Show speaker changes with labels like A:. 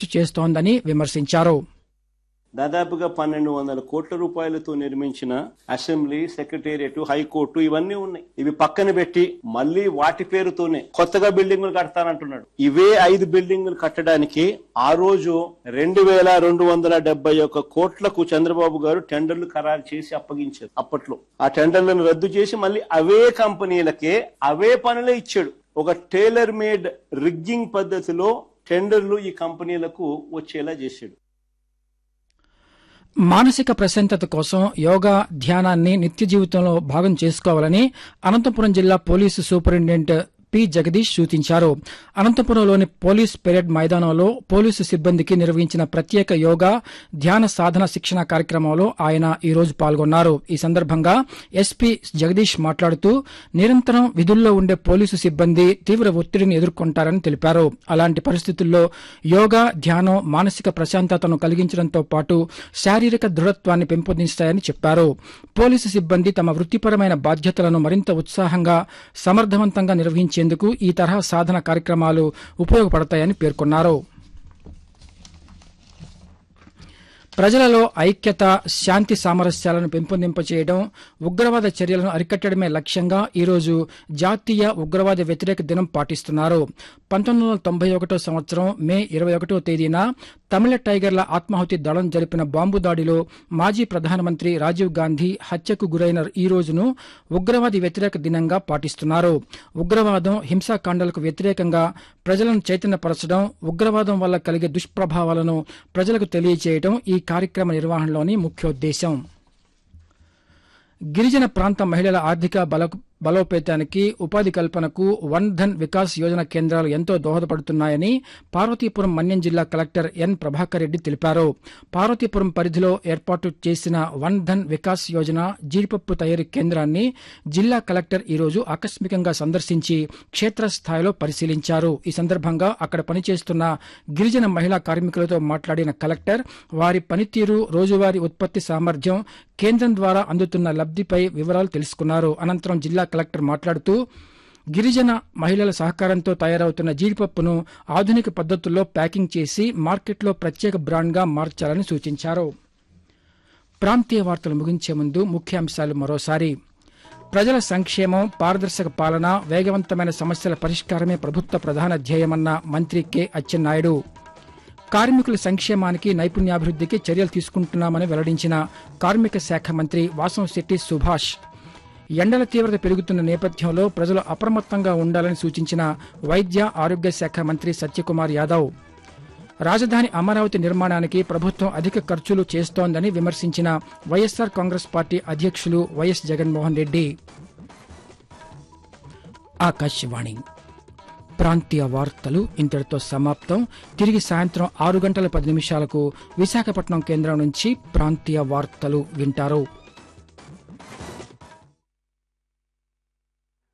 A: చేస్తోందని విమర్శించారు
B: దాదాపుగా పన్నెండు వందల కోట్ల రూపాయలతో నిర్మించిన అసెంబ్లీ సెక్రటేరియట్ హైకోర్టు ఇవన్నీ ఉన్నాయి ఇవి పక్కన పెట్టి మళ్ళీ వాటి పేరుతోనే కొత్తగా బిల్డింగులు కడతానంటున్నాడు ఇవే ఐదు బిల్డింగులు కట్టడానికి ఆ రోజు రెండు వేల రెండు వందల డెబ్బై ఒక్క కోట్లకు చంద్రబాబు గారు టెండర్లు ఖరారు చేసి అప్పగించారు అప్పట్లో ఆ టెండర్లను రద్దు చేసి మళ్ళీ అవే కంపెనీలకే అవే పనులే ఇచ్చాడు ఒక టైలర్ మేడ్ రిగ్గింగ్ పద్ధతిలో టెండర్లు ఈ కంపెనీలకు వచ్చేలా చేశాడు
A: మానసిక ప్రశాంతత కోసం యోగా ధ్యానాన్ని నిత్య జీవితంలో భాగం చేసుకోవాలని అనంతపురం జిల్లా పోలీసు సూపరింటెండెంట్ పి జగదీష్ సూచించారు అనంతపురంలోని పోలీస్ పెరేడ్ మైదానంలో పోలీసు సిబ్బందికి నిర్వహించిన ప్రత్యేక యోగా ధ్యాన సాధన శిక్షణ కార్యక్రమంలో ఆయన ఈ రోజు పాల్గొన్నారు ఈ సందర్భంగా ఎస్పీ జగదీష్ మాట్లాడుతూ నిరంతరం విధుల్లో ఉండే పోలీసు సిబ్బంది తీవ్ర ఒత్తిడిని ఎదుర్కొంటారని తెలిపారు అలాంటి పరిస్థితుల్లో యోగా ధ్యానం మానసిక ప్రశాంతతను కలిగించడంతో పాటు శారీరక దృఢత్వాన్ని పెంపొందిస్తాయని చెప్పారు పోలీసు సిబ్బంది తమ వృత్తిపరమైన బాధ్యతలను మరింత ఉత్సాహంగా సమర్థవంతంగా నిర్వహించేందుకు ఈ తరహా సాధన కార్యక్రమాలు ఉపయోగపడతాయని పేర్కొన్నారు ప్రజలలో ఐక్యత శాంతి సామరస్యాలను పెంపొందింపచేయడం ఉగ్రవాద చర్యలను అరికట్టడమే లక్ష్యంగా ఈరోజు జాతీయ ఉగ్రవాద వ్యతిరేక దినం పాటిస్తున్నారు పంతొమ్మిది వందల తొంభై ఒకటో సంవత్సరం మే ఇరవై ఒకటో తేదీన తమిళ టైగర్ల ఆత్మాహుతి దళం జరిపిన బాంబు దాడిలో మాజీ ప్రధానమంత్రి రాజీవ్ గాంధీ హత్యకు గురైన ఈ రోజును ఉగ్రవాది వ్యతిరేక దినంగా పాటిస్తున్నారు ఉగ్రవాదం హింసాకాండాలకు వ్యతిరేకంగా ప్రజలను చైతన్యపరచడం ఉగ్రవాదం వల్ల కలిగే దుష్ప్రభావాలను ప్రజలకు తెలియజేయడం ఈ కార్యక్రమ నిర్వహణలోని ముఖ్యోద్దేశం గిరిజన ప్రాంత మహిళల ఆర్థిక బల బలోపేతానికి ఉపాధి కల్పనకు వన్ ధన్ వికాస్ యోజన కేంద్రాలు ఎంతో దోహదపడుతున్నాయని పార్వతీపురం మన్యం జిల్లా కలెక్టర్ ఎన్ ప్రభాకర్ రెడ్డి తెలిపారు పార్వతీపురం పరిధిలో ఏర్పాటు చేసిన వన్ ధన్ వికాస్ యోజన జీడిపప్పు తయారీ కేంద్రాన్ని జిల్లా కలెక్టర్ ఈరోజు ఆకస్మికంగా సందర్శించి క్షేత్రస్థాయిలో పరిశీలించారు ఈ సందర్భంగా అక్కడ పనిచేస్తున్న గిరిజన మహిళా కార్మికులతో మాట్లాడిన కలెక్టర్ వారి పనితీరు రోజువారీ ఉత్పత్తి సామర్థ్యం కేంద్రం ద్వారా అందుతున్న లబ్దిపై వివరాలు తెలుసుకున్నారు అనంతరం జిల్లా కలెక్టర్ మాట్లాడుతూ గిరిజన మహిళల సహకారంతో తయారవుతున్న జీడిపప్పును ఆధునిక పద్ధతుల్లో ప్యాకింగ్ చేసి మార్కెట్లో ప్రత్యేక బ్రాండ్గా మార్చాలని సూచించారు ప్రాంతీయ వార్తలు ముగించే ముందు ముఖ్యాంశాలు మరోసారి ప్రజల సంక్షేమం పారదర్శక పాలన వేగవంతమైన సమస్యల పరిష్కారమే ప్రభుత్వ ప్రధాన ధ్యేయమన్న మంత్రి కె అచ్చెన్నాయుడు కార్మికుల సంక్షేమానికి నైపుణ్యాభివృద్ధికి చర్యలు తీసుకుంటున్నామని వెల్లడించిన కార్మిక శాఖ మంత్రి వాసంశెట్టి సుభాష్ ఎండల తీవ్రత పెరుగుతున్న నేపథ్యంలో ప్రజలు అప్రమత్తంగా ఉండాలని సూచించిన వైద్య ఆరోగ్య శాఖ మంత్రి సత్యకుమార్ యాదవ్ రాజధాని అమరావతి నిర్మాణానికి ప్రభుత్వం అధిక ఖర్చులు చేస్తోందని విమర్శించిన వైఎస్సార్ కాంగ్రెస్ పార్టీ అధ్యక్షులు వైఎస్ జగన్మోహన్ రెడ్డి ఆకాశవాణి ప్రాంతీయ వార్తలు ఇంతటితో సమాప్తం తిరిగి సాయంత్రం ఆరు గంటల పది నిమిషాలకు విశాఖపట్నం కేంద్రం నుంచి ప్రాంతీయ వార్తలు వింటారు